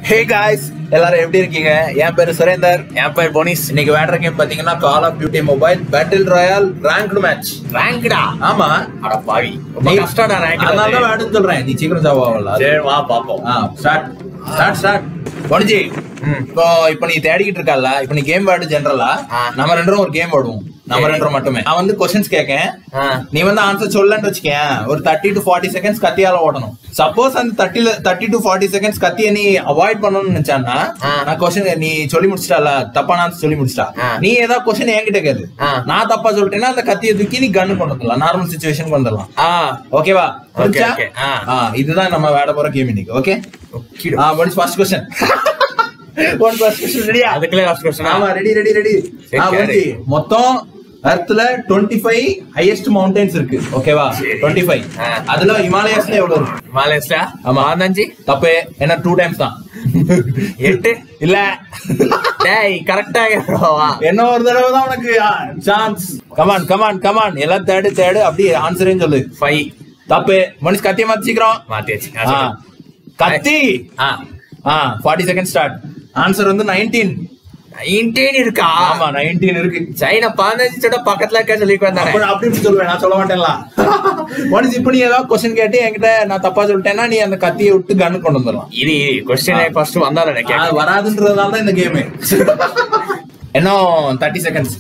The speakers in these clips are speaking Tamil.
ஹே காய்ஸ் எல்லாரும் எப்படி இருக்கீங்க என் பேரு சுரேந்தர் என் பேர் போனிஸ் இன்னைக்கு வேட்ற கேம் பாத்தீங்கன்னா call of duty mobile battle royale ranked match ரேங்க்டா ஆமா அட பாவி ரொம்ப நீ- கஷ்டம்டா ரேங்க் அதனால தான் வேடுன்னு சொல்றேன் நீ சீக்கிரம் சாவாவல சரி வா பாப்போம் ஸ்டார்ட் ஸ்டார்ட் ஸ்டார்ட் போனிஜி இப்போ இப்போ நீ தேடிக்கிட்டு இருக்கல இப்போ நீ கேம் விளையாடு ஜென்ரலா ஆ. நம்ம ரெண்டும் ஒரு கேம் விடுவோம் நம்ம சரி. ரெண்டும் மட்டுமே நான் வந்து கொஸ்டின்ஸ் கேட்கேன் ஆ. நீ வந்து ஆன்சர் சொல்லன்னு வச்சுக்கேன் ஒரு தேர்ட்டி டு ஃபார்ட்டி செகண்ட்ஸ் கத்தியால ஓடணும் சப்போஸ் அந்த தேர்ட்டில தேர்ட்டி டு ஃபார்ட்டி செகண்ட்ஸ் கத்திய நீ அவாய்ட் பண்ணணும்னு நினைச்சான்னா ஆ. நான் கொஸ்டின் நீ சொல்லி முடிச்சிட்டால தப்பான answer சொல்லி முடிச்சிட்டா ஆ. நீ ஏதாவது கொஸ்டின் என்கிட்ட கேது ஆ. நான் தப்பா சொல்லிட்டேன்னா அந்த கத்தியை தூக்கி நீ கன்னு கொண்டு வந்துடலாம் நார்மல் சுச்சுவேஷன் வந்துடலாம் ஆ ஓகேவா Okay, okay. ஆ. ஆ இதுதான் நம்ம வேட போற கேம் இன்னைக்கு ஓகே Okay. ஆ one first question one first question ரெடியா அதுக்குள்ளே லாஸ்ட் கொஸ்டின் ஆமா ரெடி ரெடி ரெடி சரி, ஆ சரி. வந்து மொத்தம் எர்த்ல 25 ஃபைவ் ஹையஸ்ட் மவுண்டன்ஸ் இருக்கு ஓகேவா சரி. 25 ஃபைவ் ஆ. அதுல ஹிமாலயாஸ்ல எவ்வளவு இருக்கு மாலேஸ்ல ஆமா. பதினஞ்சு தப்பு என்ன டூ டைம்ஸ் தான் எட்டு இல்ல டேய் கரெக்டா வா என்ன ஒரு தடவை தான் உனக்கு சான்ஸ் கமான் கமான் கமான் எல்லாம் தேடு தேடு அப்படியே ஆன்சரேன்னு சொல்லு ஃபைவ் தப்பு மனுஷ் கத்திய மாத்தி சீக்கிரம் மாத்தியாச்சு ஆ. கத்தி ஆ ஆ ஃபார்ட்டி செகண்ட் ஸ்டார்ட் ஆன்சர் வந்து நைன்டீன் நைன்டீன் இருக்கா ஆமா நைன்டீன் இருக்கு சைனா பதினஞ்சு சொட பக்கத்துல இருக்க சொல்லி வந்தானே அப்ப அப்படி இப்படி சொல்லுவேன் நான் சொல்ல மாட்டேன்ல ஒன்ஸ் இப்ப நீ ஏதாவது கொஸ்டின் கேட்டு என்கிட்ட நான் தப்பா சொல்லிட்டேன்னா நீ அந்த கத்தியை விட்டு கன்னு கொண்டு வந்துடலாம் இரு கொஸ்டின் ஃபர்ஸ்ட் வந்தானே அது கேட்க வராதுன்றதுனால தான் இந்த கேம் இன்னும் தேர்ட்டி செகண்ட்ஸ்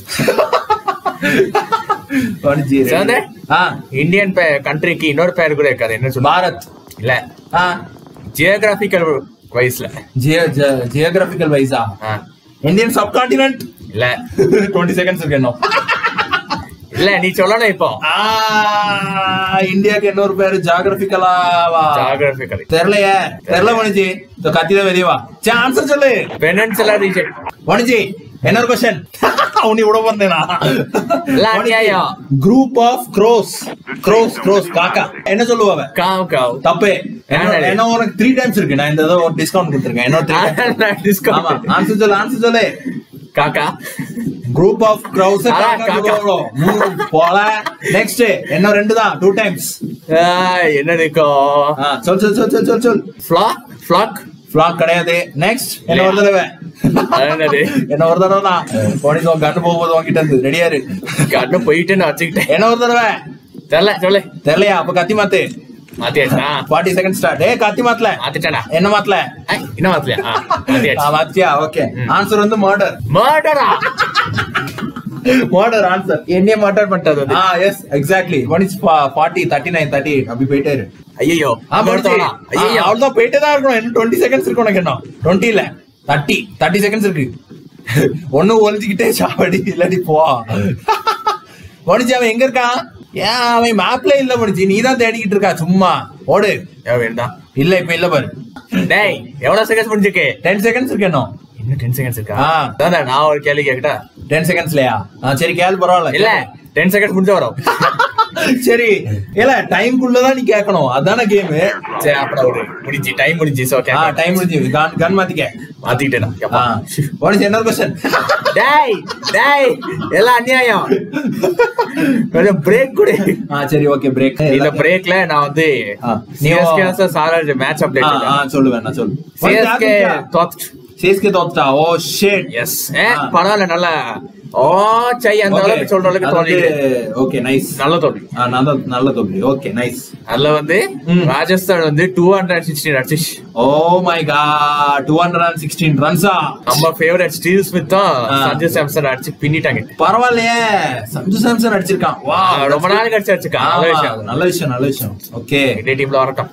சிவந்தே? ஆ இந்தியன் கண்ட்ரிக்கு இன்னொரு பேர் கூட இருக்காது என்ன சொல்ல பாரத் இல்ல ஆ ஜியோகிராபிக்கல் வயசுல ஜியோகிராபிக்கல் வைஸா ஆ. இந்தியன் சப் கான்டினென்ட் இல்ல டுவெண்ட்டி செகண்ட்ஸ் இருக்கு இன்னும் இல்ல நீ சொல்லணும் இப்போ ஆ, இந்தியாக்கு இன்னொரு பேரு ஜாகிரபிக்கலாவா ஜியோகிராபிக்கல் தெரியலையே தெரியல மணிஜி இந்த கத்தி தான் வெளியே வா சே ஆன்சர் சொல்லு பெனன்சுலா ரீஜன் மணிஜி என்ன ஒரு கொஸ்டின் உன்னை விட வந்தேனா எல்லாம் அநியாயம். Group of crows crows crows காக்கா என்ன சொல்லுவ அவ? காவ் காவ் தப்பு என்ன என்னது? என்ன உனக்கு த்ரீ டைம்ஸ் இருக்கு நான் இந்த தடவை ஒரு டிஸ்கவுண்ட் கொடுத்துருக்கேன் இன்னொரு த்ரீ ஆமா டிஸ்கவுண்ட் ஆன்சர் சொல்லு ஆன்சர் சொல்லு காக்கா குரூப் ஆஃப் க்ரௌஸ் அதான் காக்கா. போல நெக்ஸ்ட் என்ன ரெண்டு தான் டூ டைம்ஸ் ஆ, என்ன இருக்கும் சொல் சொல் சொல் சொல் சொல் சொல் ஃபிளாக் ஃபிளாக் ஃபிளாக் கிடையாது நெக்ஸ்ட் என்ன ஒரு தடவை என்னது என்ன ஒரு தடவை தான் போனி உன் கண்ணு போகும்போது உன்கிட்ட இருந்து ரெடியா இரு கண்ணு போயிட்டு நான் வச்சுக்கிட்டேன் என்ன ஒரு தடவை தெரியல சொல்லு தெரியலையா அப்ப கத்தி மாத்து மாத்தியாச்சா ஃபார்ட்டி செகண்ட் ஸ்டார்ட் ஏ கத்தி மாத்தல மாத்திட்டாடா என்ன மாத்தல ஐ, இன்னும் மாத்தலையா ஆ, மாத்தியாச்சு மாத்தியா ஓகே ம். ஆன்சர் வந்து மர்டர் மர்டரா மர்டர் ஆன்சர் என்னைய மர்டர் பண்ணிட்டது அது ஆ yes exactly one is forty thirty nine thirty அப்படி போயிட்டே இரு ஐயோ ஐயோ ஐயோ அவ்வளவுதான் போயிட்டே தான் இருக்கணும் இன்னும் டுவெண்ட்டி செகண்ட்ஸ் இருக்கு உனக்கு என்ன டுவெண்ட்டி இல்ல தேர்ட்டி தேர்ட்டி செகண்ட்ஸ் இருக்கு ஒண்ணு ஒளிஞ்சுக்கிட்டே சாவடி இல்லாட்டி போ முடிச்சு அவன் எங்க இருக்கான் ஏன் அவன் மேப்ல இல்ல முடிச்சு நீ தான் தேடிக்கிட்டு இருக்கா சும்மா ஓடு வேண்டாம் இல்ல இப்ப இல்ல பாரு டேய் எவ்வளவு செகண்ட்ஸ் முடிஞ்சிருக்கு டென் செகண்ட்ஸ் இருக்கு இன்னும் இன்னும் டென் செகண்ட்ஸ் இருக்கா ஆ. அதான் நான் ஒரு கேள்வி கேக்கட்டா டென் செகண்ட்ஸ்லயா சரி கேள் பரவாயில்ல இல்ல டென் செகண்ட்ஸ் முடிஞ்ச வரும் சரி இல்ல டைம்குள்ளதான் நீ கேட்கணும் அதான கேம் சரி அப்புறம் ஒரு முடிஞ்சு டைம் முடிஞ்சு சோ ஆ டைம் முடிஞ்சு கன் கன் மாத்திக்க மாத்திட்டேன் ஆ வாட் என்ன கொஸ்டின் டேய் டேய் எல்லாம் அநியாயம் கொஞ்சம் பிரேக் கொடு ஆ சரி ஓகே பிரேக் இந்த பிரேக்ல நான் வந்து ஆ, நீ சிஎஸ்கே சாரல் மேட்ச் ஆ அப்டேட் ஆ சொல்லுவேன் நான் சொல்லு சிஎஸ்கே தோத்து சிஎஸ்கே தோத்துட்டா ஓ ஷிட் எஸ் ஏ ஆ. பரவாயில்ல நல்லா ஓ சை அந்த அளவுக்கு சொல்ற அளவுக்கு தோல்வி ஓகே நைஸ் நல்ல தோல்வி நல்ல நல்ல தோல்வி ஓகே நைஸ் அதுல வந்து ம். ராஜஸ்தான் வந்து டூ ஹண்ட்ரட் சிக்ஸ்டீன் அடிச்சு oh my god two hundred and sixteen ரன்ஸா நம்ம ஃபேவரட் ஸ்டீவ் ஸ்மித் தான் ஆ. சஞ்சு சாம்சன் அடிச்சு பின்னிட்டாங்க பரவாயில்லையே சஞ்சு சாம்சன் அடிச்சிருக்கான் வா ஆ, ரொம்ப நாள் கழிச்சு அடிச்சிருக்கான் நல்ல விஷயம் நல்ல விஷயம் நல்ல விஷயம் ஓகே இதே டீம்ல வரட்டும்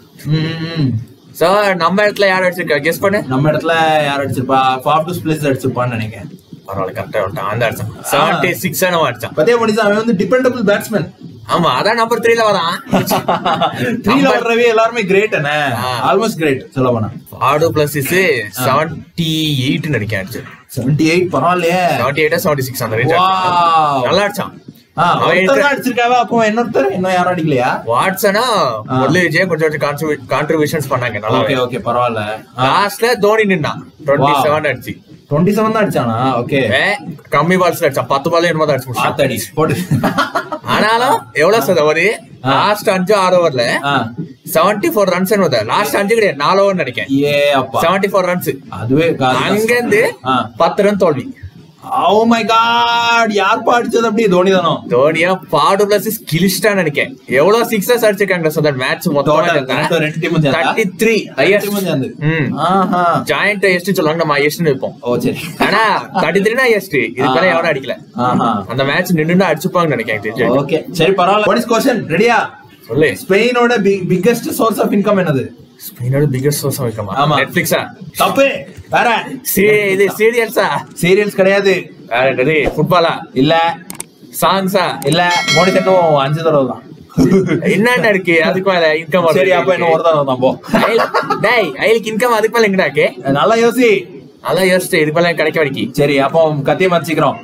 சோ நம்ம இடத்துல யார் அடிச்சிருக்கா கெஸ் பண்ணு நம்ம இடத்துல யார் அடிச்சிருப்பா ஃபார்ம் டூ பிளேஸ் அடிச்சிருப்பான்னு நினைக்கிறேன் பரவாயில்ல கரெக்டா வந்துட்டான் அந்த அடிச்சான் செவன்டி சிக்ஸ் அடிச்சான் பத்தே முடிச்சு அவன் வந்து டிபெண்டபிள் பேட்ஸ்மேன் ஆமா அதான் நம்பர் த்ரீல வரான் த்ரீல வர்றவே எல்லாருமே கிரேட் என்ன ஆ. ஆல்மோஸ்ட் கிரேட் சொல்ல போனா ஆடு பிளஸ் இஸ் செவன்டி எயிட் நடிக்க அடிச்சு செவன்டி எயிட் பரவாயில்லையே செவன்டி எயிட்டா செவன்டி சிக்ஸ் அந்த range Wow. அடிச்சான். நல்லா அடிச்சான் ஆ, அவன் ஒருத்தர் inter- தான் அடிச்சிருக்காவா அப்போ இன்னொருத்தர் இன்னும் யாரும் அடிக்கலையா வாட்ஸனா ஆ. முரளி விஜய் கொஞ்சம் கொஞ்சம் கான்ட்ரிபியூஷன்ஸ் பண்ணாங்க நல்லா ஓகே ஓகே பரவாயில்ல லாஸ்ட்ல தோனி நின்னான் டுவெண்ட்டி Wow. செவன் அடிச்சு டுவெண்ட்டி செவன் தான் அடிச்சானா ஓகே ஏ, கம்மி பால்ஸ்ல அடிச்சான் பத்து பால் என்னமோ தான் அடிச்சு முடிச்சான். ஆத்தடி போட்டு ஆனாலும் எவ்வளவு சார் ஒரு ஆ. லாஸ்ட் அஞ்சு ஆறு ஓவர்ல ஆ. செவன்டி ஃபோர் ரன்ஸ் லாஸ்ட் அஞ்சு கிடையாது நாலு ஓவர் நினைக்கிறேன் ஏ அப்பா செவன்டி ஃபோர் ரன்ஸ் அதுவே அங்க இருந்து ஆ. பத்து ரன் தோல்வி ஓ மை காட் யார் அடிச்சது அப்படி தோனி தானோ தோனியா பாடு பிளஸ் கிலிஸ்டா நினைக்கிறேன் எவ்வளவு சிக்ஸஸ் அடிச்சிருக்காங்க சொந்த மேட்ச் Total, total ரெண்டு team சேர்ந்தா? தேர்ட்டி த்ரீ ரெண்டு team சேர்ந்து. ம் ஆஹா ஜாயிண்ட் எஸ்ட் சொல்லுவாங்க நம்ம எஸ்ட்னு வைப்போம் ஓ சரி ஆனா தேர்ட்டி த்ரீனா எஸ்ட் இது பேர எவனும் அடிக்கல ஆஹா அந்த மேட்ச் நின்று அடிச்சுப்பாங்க நினைக்கிறேன் தெரிஞ்சு. ஓகே சரி பரவாயில்ல வாட் இஸ் क्वेश्चन ரெடியா சொல்லு ஸ்பெயினோட பிக்கெஸ்ட் சோர்ஸ் ஆஃப் இன்கம் என்னது ஸ்பெயினோட பிகஸ்ட் சோர்ஸ் வைக்கமா ஆமா. நெட்ஃபிளிக்ஸா தப்பு வேற இது சீரியல்ஸா சீரியல்ஸ் கிடையாது வேற என்னது ஃபுட்பாலா இல்ல சாங்ஸா இல்ல மோனிஸ் இன்னும் அஞ்சு தடவை தான் என்னென்ன இருக்கு அதுக்கு மேல இன்கம் சரி அப்ப இன்னும் ஒரு தடவை தான் போ டேய் ஐலுக்கு இன்கம் அதுக்கு மேல எங்கடாக்கு நல்லா யோசி அதான் யோசிச்சு இதுக்கு மேல கிடைக்க வரைக்கும் சரி அப்போ கத்திய மாத்திக்கிறோம்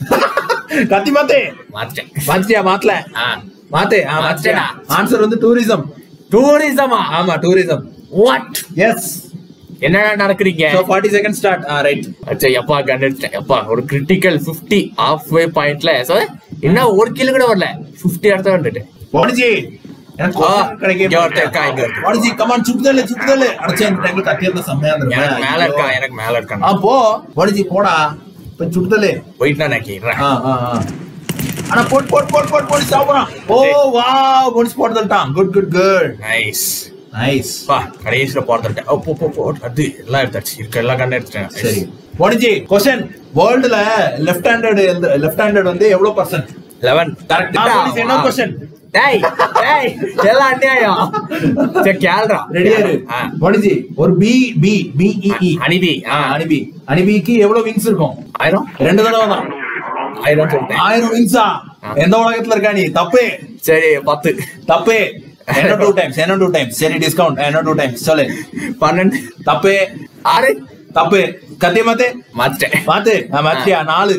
கத்தி மாத்து மாத்தேன் மாத்தியா மாத்தல ஆ மாத்து ஆ மாத்தியா ஆன்சர் வந்து டூரிசம் டூரிசமா ஆமா டூரிசம் வாட் எஸ் என்னடா நடக்குறீங்க சோ 40 செகண்ட் ஸ்டார்ட் ஆ ரைட் அச்சா எப்பா கன் எடுத்தேன் எப்பா ஒரு கிரிட்டிக்கல் 50 ஆஃப் வே பாயிண்ட்ல சோ என்ன ஒரு கிலோ கூட வரல 50 அடுத்த வந்துட்டு போடிஜி எனக்கு ஆ, question கிடைக்கவே இங்க ஒருத்தன் இருக்கா, இங்க ஒருத்தன். போடிஜி கமான் சுத்துதல் சுத்துதல் அடச்சே இந்த டைம்ல கத்தி இருந்தா செம்மையா எனக்கு இருந்திருக்கும் மேல இருக்கா எனக்கு மேல இருக்கா ஆ போ போடிஜி போடா போய் சுத்துதல் போயிட்டு நான் நினைக்கிறேன் ஆ ஆ ஆ ஆனா boat boat boat boat boat சாப்பிடுறான் ஓ வா போடிஸ் போட்டுட்டான் good good good nice nice பா கடைசியில போறதுட்டேன் ஓ போ போ போ அது எல்லாம் எடுத்தாச்சு இருக்க எல்லாம் கண்ணு எடுத்துட்டேன் சரி போடிஜி क्वेश्चन வேர்ல்ட்ல லெஃப்ட் ஹேண்டட் லெஃப்ட் ஹேண்டட் வந்து எவ்வளவு பர்சன்ட் லெவன் Correct. ஆ, போடிஜி, என்ன question? டேய் டேய் எல்லாம் அநியாயம் சரி கேள்றா ரெடியா இரு ஆ. போடிஜி ஒரு B B B E E அனிபி ஆ அனிபி அனிபிக்கு எவ்வளவு விங்ஸ் இருக்கும் ஆயிரம் ரெண்டு தடவை தான் ஆயிரம் சொல்லிட்டேன் ஆயிரம் விங்ஸா ஆ. எந்த உலகத்துல இருக்கா நீ தப்பு சரி பத்து தப்பு என்ன டூ டைம்ஸ் என்ன டூ டைம்ஸ் சரி டிஸ்கவுண்ட் என்ன டூ டைம்ஸ் சொல்லு பன்னெண்டு தப்பு ஆறு தப்பு கத்திய மாத்து மாத்திட்டேன் மாத்து நான் மாத்தியா நாலு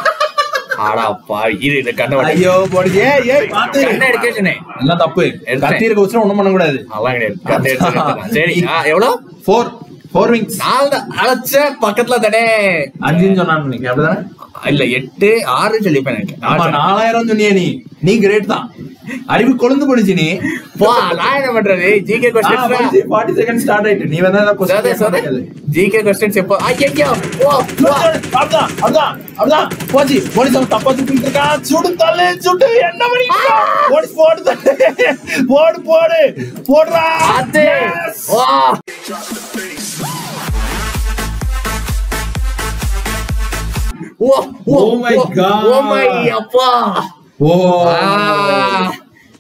ஆடா பாவி இரு இந்த கண்ணை வடி ஐயோ போடுச்சு ஏய் ஏய் மாத்து கண்ணை எடுக்க சொன்னேன் எல்லாம் தப்பு எடுத்தேன். கத்தி இருக்க வச்சு ஒண்ணும் பண்ண கூடாது அதெல்லாம் கிடையாது கண்ணை எடுத்து எடுத்துடலாம். சரி ஆ, எவ்வளவு ஃபோர் ஃபோர் விங்ஸ் நாலு தான் அழைச்ச பக்கத்துல தானே அஞ்சுன்னு சொன்னான்னு நினைக்கிறேன் அப்படிதானே இல்ல எட்டு ஆறு சொல்லிப்பேன் எனக்கு ஆமா நான் நாலாயிரம் சொன்னியே நீ நீ கிரேட் தான் அறிவு கொழுந்து போடுச்சு நீ போ நான் என்ன பண்றது GK questions forty second start ஆயிட்டு நீ வேணா கொஸ்டின் ஜிகே கொஸ்டின்ஸ் எப்போ ஐயோ ஓ ஓ. அதான் அதான் அதான் போச்சு போலீஸ் அவன் தப்பா சுட்டிட்டு இருக்கான் சுடு தள்ளு சுட்டு என்ன பண்ணிட்டு போலீஸ் போடு தள்ளு. போடு போடு போடுறா அது Yes. ஓ ஓ ஓ Oh my God. Oh my அப்பா ஓ ஆ.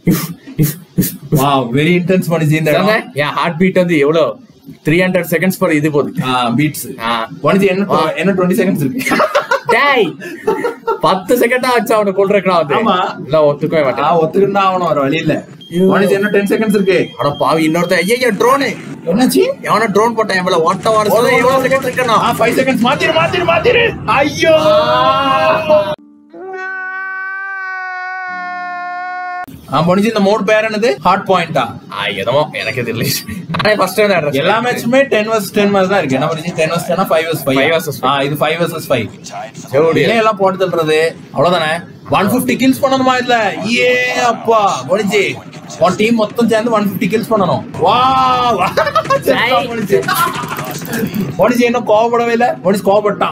வாவ் வெரி இன்டென்ஸ் பண்ணிச்சு இந்த சொன்னேன், என் ஹார்ட் பீட் வந்து எவ்வளவு த்ரீ ஹண்ட்ரட் செகண்ட்ஸ் பர் இது போகுது பீட்ஸ் ஆ. பண்ணிச்சு என்ன ஆ. என்ன டுவெண்ட்டி செகண்ட்ஸ் இருக்கு டேய் பத்து செகண்டா ஆச்சு அவனை கொள்றேன் வந்து ஆமா. இல்ல ஒத்துக்கவே ஆ மாட்டேன் ஒத்துக்கிட்டு ஆகணும் வர வழி இல்ல ஐயோ. பண்ணிச்சு என்ன டென் செகண்ட்ஸ் இருக்கு அட பாவி இன்னொருத்த ஐயோ ட்ரோனு என்னாச்சு எவன ட்ரோன் போட்டான் எவ்வளவு ஓட்ட வாட சொல்ல எவ்வளவு செகண்ட் இருக்கணும் ஆ ஃபைவ் செகண்ட்ஸ் மாத்திரு மாத்திரு மாத்திரு ஐயோ ஆ முடிஞ்சு இந்த மோட் பேர் என்னது ஹாட் பாயிண்டா ஆ, எதோ எனக்கு தெரியல ஆனா ஃபர்ஸ்ட் வந்து அட்ரஸ் எல்லா மேட்சுமே டென் வர்ஸ் டென் வர்ஸ் தான் இருக்கு என்ன முடிஞ்சு டென் வர்ஸ் டென்னா five versus Five five versus five. ஆ இது ஃபைவ் வர்சஸ் ஃபைவ் ஜோடி இல்ல எல்லாம் போட்டு தள்ளுறது அவ்வளவுதானே ஒன் பிப்டி கில்ஸ் பண்ணணுமா இதுல ஏ அப்பா முடிஞ்சு உன் டீம் மொத்தம் சேர்ந்து ஒன் பிப்டி கில்ஸ் பண்ணணும் வா முடிஞ்சு முடிஞ்சு இன்னும் கோவப்படவே இல்ல முடிஞ்சு கோவப்பட்டான்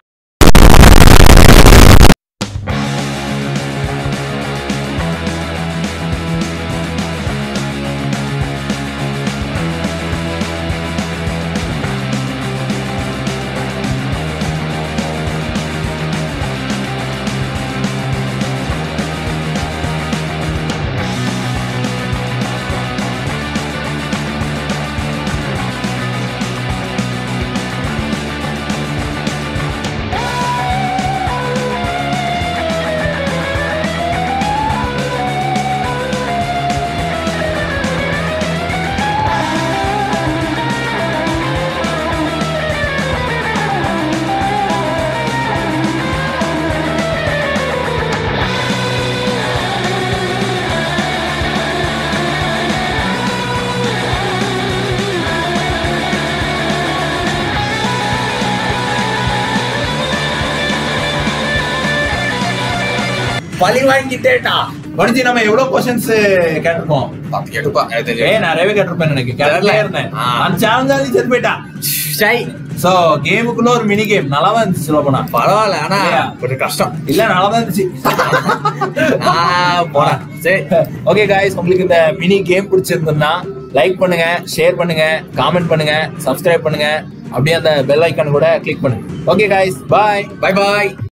பழி வாங்கிட்டேடா வடிச்சு நம்ம எவ்வளவு கொஸ்டின்ஸ் கேட்டிருக்கோம் பத்து கேட்டுப்பா எனக்கு தெரியும் ஏய் நிறையவே கேட்டிருப்பேன் எனக்கு கேட்டே இருந்தேன் ஆ. நான் சேலஞ்சாலி செத்து போயிட்டான் சை சோ கேமுக்குள்ள ஒரு மினி கேம் நல்லா தான் இருந்துச்சு சொல்ல போனா பரவாயில்ல ஆனா இல்லையா? கொஞ்சம் கஷ்டம் இல்ல நல்லா தான் இருந்துச்சு ஆ, போடா சரி ஓகே காய்ஸ் உங்களுக்கு இந்த மினி கேம் பிடிச்சிருந்ததுன்னா லைக் பண்ணுங்க ஷேர் பண்ணுங்க காமெண்ட் பண்ணுங்க சப்ஸ்கிரைப் பண்ணுங்க அப்படியே அந்த பெல் ஐக்கான் கூட கிளிக் பண்ணுங்க ஓகே காய்ஸ் பாய் பை பாய்